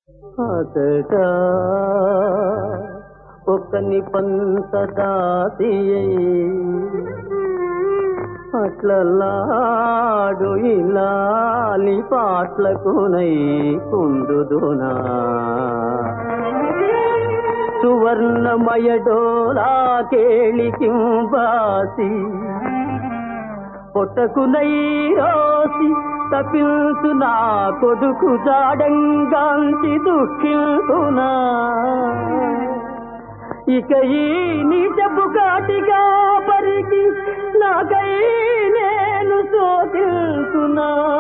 అతట ఒక్కని పంచదాసి అట్లలాడు ఇలాలి పాట్లకునై కుందుదునా సువర్ణమయ డోలా కేళి కింబాసి పొట్టకునై రోసి తపిల్సు నా కొడుకు జాడంగాంచి దుఃఖిల్కునా ఇక ఈ నీచపు కాటిగా పరికి నాకై నేను శోకిల్కునా